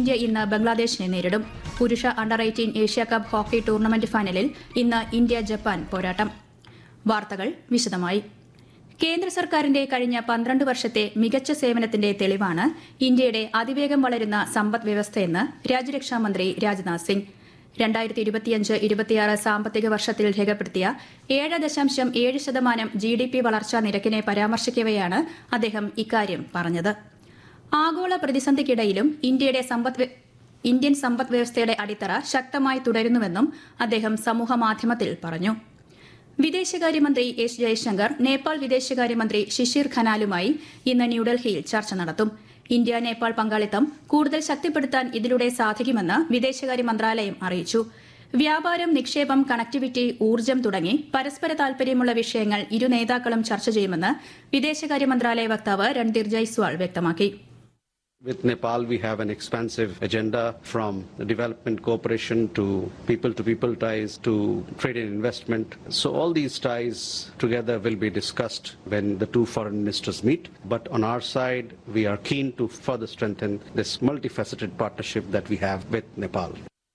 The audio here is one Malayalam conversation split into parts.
ഇന്ത്യ ഇന്ന് ബംഗ്ലാദേശിനെ നേരിടും പുരുഷ under eighteen Asia cup hockey tournament ഫൈനലിൽ ഇന്ന് ഇന്ത്യ ജപ്പാൻ പോരാട്ടം വാർത്തകൾ വിശദമായി കേന്ദ്ര സർക്കാരിന്റെ കഴിഞ്ഞ പന്ത്രണ്ട് വർഷത്തെ മികച്ച സേവനത്തിന്റെ തെളിവാണ് ഇന്ത്യയുടെ അതിവേഗം വളരുന്ന സമ്പദ് വ്യവസ്ഥയെന്ന് രാജ്യരക്ഷാമന്ത്രി രാജ്നാഥ് സിംഗ് രണ്ടായിരത്തി ഇരുപത്തിയഞ്ച് ഇരുപത്തിയാറ് സാമ്പത്തിക വർഷത്തിൽ രേഖപ്പെടുത്തിയ ഏഴ് ദശാംശം ഏഴ് ശതമാനം ജി ഡി പി വളർച്ചാ നിരക്കിനെ പരാമർശിക്കവെയാണ് അദ്ദേഹം ഇക്കാര്യം പറഞ്ഞത് ആഗോള പ്രതിസന്ധിക്കിടയിലും ഇന്ത്യയുടെ സമ്പദ് വ്യ- ഇന്ത്യൻ സമ്പദ് വ്യവസ്ഥയുടെ അടിത്തറ ശക്തമായി തുടരുന്നുവെന്നും അദ്ദേഹം സമൂഹമാധ്യമത്തിൽ പറഞ്ഞു വിദേശകാര്യമന്ത്രി എസ് ജയശങ്കർ നേപ്പാൾ വിദേശകാര്യമന്ത്രി ശിശിർ ഖനാലുമായി ഇന്ന് ന്യൂഡൽഹിയിൽ ചർച്ച നടത്തും ഇന്ത്യ നേപ്പാൾ പങ്കാളിത്തം കൂടുതൽ ശക്തിപ്പെടുത്താൻ ഇതിലൂടെ സാധിക്കുമെന്ന് വിദേശകാര്യ മന്ത്രാലയം അറിയിച്ചു വ്യാപാരം നിക്ഷേപം കണക്ടിവിറ്റി ഊർജ്ജം തുടങ്ങി പരസ്പര താൽപര്യമുള്ള വിഷയങ്ങൾ ഇരു നേതാക്കളും ചർച്ച ചെയ്യുമെന്ന് വിദേശകാര്യ മന്ത്രാലയ വക്താവ് രൺധീർ ജയ്സ്വാൾ വ്യക്തമാക്കി With Nepal, we have an expansive agenda from development cooperation to people to people ties to trade and investment. So, all these ties together will be discussed when the two foreign ministers meet. But on our side, we are keen to further strengthen this multifaceted partnership that we have with Nepal.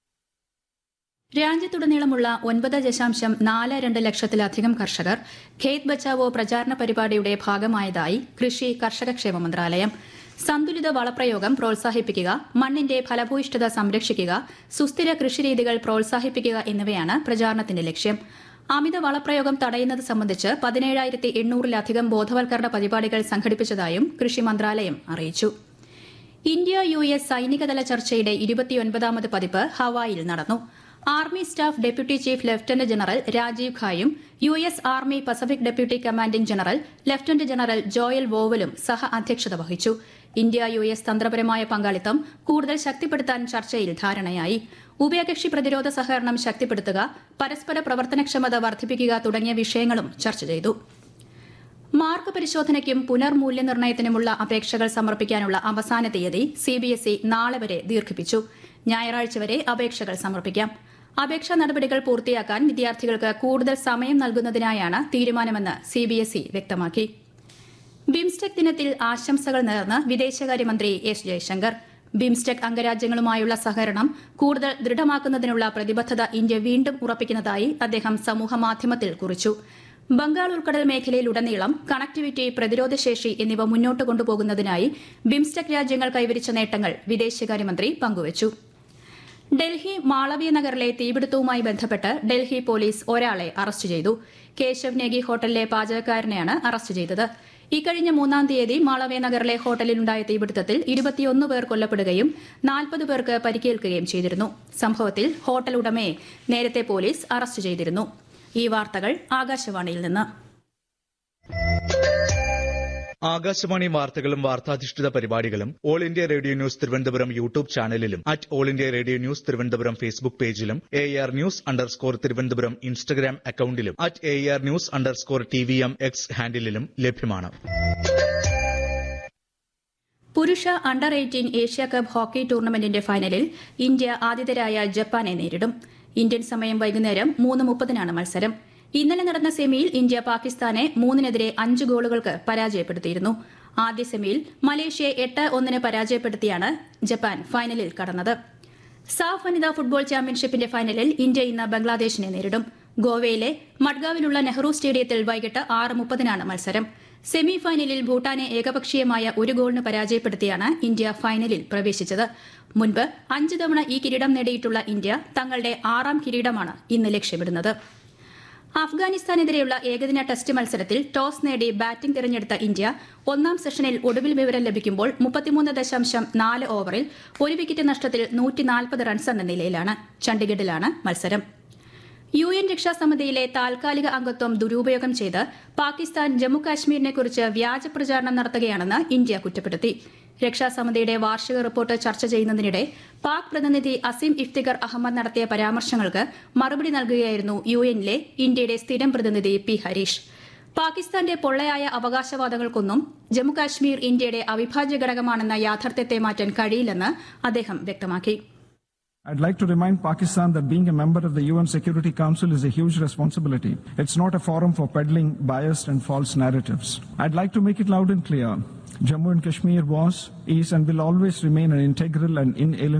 രാജ്യത്തുടനീളമുള്ള ഒൻപത് ദശാംശം നാല് രണ്ട് ലക്ഷത്തിലധികം കർഷകർ ഖേത് ബച്ചാവോ പ്രചാരണ പരിപാടിയുടെ ഭാഗമായതായി കൃഷി കർഷകക്ഷേമ മന്ത്രാലയം സന്തുലിത വളപ്രയോഗം പ്രോത്സാഹിപ്പിക്കുക മണ്ണിന്റെ ഫലഭൂയിഷ്ഠത സംരക്ഷിക്കുക സുസ്ഥിര കൃഷിരീതികൾ പ്രോത്സാഹിപ്പിക്കുക എന്നിവയാണ് പ്രചാരണത്തിന്റെ ലക്ഷ്യം അമിത വളപ്രയോഗം തടയുന്നത് സംബന്ധിച്ച് പതിനേഴായിരത്തി എണ്ണൂറിലധികം ബോധവൽക്കരണ പരിപാടികൾ സംഘടിപ്പിച്ചതായും കൃഷി മന്ത്രാലയം അറിയിച്ചു ഇന്ത്യ യു എസ് സൈനികതല ചർച്ചയുടെ ഇരുപത്തിയൊൻപതാമത് പതിപ്പ് ഹവായിൽ നടന്നു army staff deputy chief lieutenant general Rajiv ഖായും U S army Pacific deputy commanding general lieutenant general Joel വോവലും സഹ അധ്യക്ഷത വഹിച്ചു ഇന്ത്യ യു എസ് തന്ത്രപരമായ പങ്കാളിത്തം കൂടുതൽ ശക്തിപ്പെടുത്താൻ ചർച്ചയിൽ ധാരണയായി ഉഭയകക്ഷി പ്രതിരോധ സഹകരണം ശക്തിപ്പെടുത്തുക പരസ്പര പ്രവർത്തനക്ഷമത വർദ്ധിപ്പിക്കുക തുടങ്ങിയ വിഷയങ്ങളും ചർച്ച ചെയ്തു മാർക്ക് പരിശോധനയ്ക്കും പുനർമൂല്യനിർണ്ണയത്തിനുമുള്ള അപേക്ഷകൾ സമർപ്പിക്കാനുള്ള അവസാന തീയതി സിബിഎസ്ഇ നാളെ വരെ ദീർഘിപ്പിച്ചു ഞായറാഴ്ച വരെ അപേക്ഷകൾ സമർപ്പിക്കാം അപേക്ഷാ നടപടികൾ പൂർത്തിയാക്കാൻ വിദ്യാർത്ഥികൾക്ക് കൂടുതൽ സമയം നൽകുന്നതിനായാണ് തീരുമാനമെന്ന് സിബിഎസ്ഇ വ്യക്തമാക്കി ബിംസ്റ്റെക് ദിനത്തിൽ ആശംസകൾ നേർന്ന് വിദേശകാര്യമന്ത്രി എസ് ജയശങ്കർ ബിംസ്റ്റെക് അംഗരാജ്യങ്ങളുമായുള്ള സഹകരണം കൂടുതൽ ദൃഢമാക്കുന്നതിനുള്ള പ്രതിബദ്ധത ഇന്ത്യ വീണ്ടും ഉറപ്പിക്കുന്നതായി അദ്ദേഹം സമൂഹമാധ്യമത്തിൽ കുറിച്ചു ബംഗാൾ ഉൾക്കടൽ മേഖലയിലുടനീളം കണക്ടിവിറ്റി പ്രതിരോധശേഷി എന്നിവ മുന്നോട്ട് കൊണ്ടുപോകുന്നതിനായി ബിംസ്റ്റെക് രാജ്യങ്ങൾ കൈവരിച്ച നേട്ടങ്ങൾ വിദേശകാര്യമന്ത്രി പങ്കുവച്ചു ഡൽഹി മാളവ്യ നഗറിലെ തീപിടുത്തവുമായി ബന്ധപ്പെട്ട് ഡൽഹി പോലീസ് ഒരാളെ അറസ്റ്റ് ചെയ്തു കേശവ് നേഗി ഹോട്ടലിലെ പാചകക്കാരനെയാണ് അറസ്റ്റ് ചെയ്തത് ഇക്കഴിഞ്ഞ മൂന്നാം തീയതി മാളവ്യ നഗറിലെ ഹോട്ടലിലുണ്ടായ തീപിടുത്തത്തിൽ ഇരുപത്തിയൊന്ന് പേർ കൊല്ലപ്പെടുകയും നാൽപ്പത് പേർക്ക് പരിക്കേൽക്കുകയും ചെയ്തിരുന്നു സംഭവത്തിൽ ഹോട്ടൽ ഉടമയെ നേരത്തെ പോലീസ് അറസ്റ്റ് ചെയ്തിരുന്നു ഈ വാർത്തകൾ ആകാശവാണിയിൽ നിന്ന് ആകാശവാണി വാർത്തകളും വാർത്താധിഷ്ഠിത പരിപാടികളും All India Radio News Thiruvananthapuram YouTube ചാനലിലും at All India Radio News Thiruvananthapuram Facebook പേജിലും A R news underscore Thiruvananthapuram Instagram അക്കൌണ്ടിലും at A R news underscore T V M X ഹാൻഡിലും ലഭ്യമാണ് പുരുഷ under eighteen Asia cup hockey ടൂർണമെന്റിന്റെ ഫൈനലിൽ ഇന്ത്യ ആതിഥേയരായ ജപ്പാനെ നേരിടും ഇന്ത്യൻ സമയം വൈകുന്നേരം മൂന്ന് മുപ്പതിനാണ് മത്സരം ഇന്നലെ നടന്ന സെമിയിൽ ഇന്ത്യ പാകിസ്ഥാനെ മൂന്നിനെതിരെ അഞ്ച് ഗോളുകൾക്ക് പരാജയപ്പെടുത്തിയിരുന്നു ആദ്യ സെമിയിൽ മലേഷ്യയെ എട്ട് ഒന്നിന് പരാജയപ്പെടുത്തിയാണ് ജപ്പാൻ ഫൈനലിൽ കടന്നത് സാഫ് വനിതാ ഫുട്ബോൾ ചാമ്പ്യൻഷിപ്പിന്റെ ഫൈനലിൽ ഇന്ത്യ ഇന്ന് ബംഗ്ലാദേശിനെ നേരിടും ഗോവയിലെ മഡ്ഗാവിലുള്ള നെഹ്റു സ്റ്റേഡിയത്തിൽ വൈകിട്ട് ആറ് മുപ്പതിനാണ് മത്സരം സെമി ഫൈനലിൽ ഭൂട്ടാനെ ഏകപക്ഷീയമായ ഒരു ഗോളിന് പരാജയപ്പെടുത്തിയാണ് ഇന്ത്യ ഫൈനലിൽ പ്രവേശിച്ചത് മുൻപ് അഞ്ച് തവണ ഈ കിരീടം നേടിയിട്ടുള്ള ഇന്ത്യ തങ്ങളുടെ ആറാം കിരീടമാണ് ഇന്ന് ലക്ഷ്യമിടുന്നത് അഫ്ഗാനിസ്ഥാനെതിരെയുള്ള ഏകദിന ടെസ്റ്റ് മത്സരത്തിൽ ടോസ് നേടി ബാറ്റിംഗ് തിരഞ്ഞെടുത്ത ഇന്ത്യ ഒന്നാം സെഷനിൽ ഒടുവിൽ വിവരം ലഭിക്കുമ്പോൾ മുപ്പത്തിമൂന്ന് ദശാംശം നാല് ഓവറിൽ ഒരു വിക്കറ്റ് നഷ്ടത്തിൽ നൂറ്റിനാൽപ്പത് റൺസ് എന്ന നിലയിലാണ് ചണ്ഡീഗഡിലാണ് മത്സരം യു എൻ രക്ഷാസമിതിയിലെ താൽക്കാലിക അംഗത്വം ദുരുപയോഗം ചെയ്ത് പാകിസ്ഥാൻ ജമ്മുകാശ്മീരിനെക്കുറിച്ച് വ്യാജ പ്രചാരണം നടത്തുകയാണെന്ന് ഇന്ത്യ കുറ്റപ്പെടുത്തി രക്ഷാസമിതിയുടെ വാർഷിക റിപ്പോർട്ട് ചർച്ച ചെയ്യുന്നതിനിടെ പാക് പ്രതിനിധി അസീം ഇഫ്തിഖർ അഹമ്മദ് നടത്തിയ പരാമർശങ്ങൾക്ക് മറുപടി നൽകുകയായിരുന്നു യു എന്നിലെ ഇന്ത്യയുടെ സ്ഥിരം പ്രതിനിധി പി ഹരീഷ് പാകിസ്ഥാന്റെ പൊള്ളയായ അവകാശവാദങ്ങൾക്കൊന്നും ജമ്മുകാശ്മീർ ഇന്ത്യയുടെ അവിഭാജ്യ ഘടകമാണെന്ന യാഥാർത്ഥ്യത്തെ മാറ്റാൻ കഴിയില്ലെന്ന് അദ്ദേഹം വ്യക്തമാക്കി I'd like to remind Pakistan that being a member of the UN Security Council is a huge responsibility. It's not a forum for peddling biased and false narratives. I'd like to make it loud and clear. Jammu and Kashmir was, is, and will always remain an integral and inalienable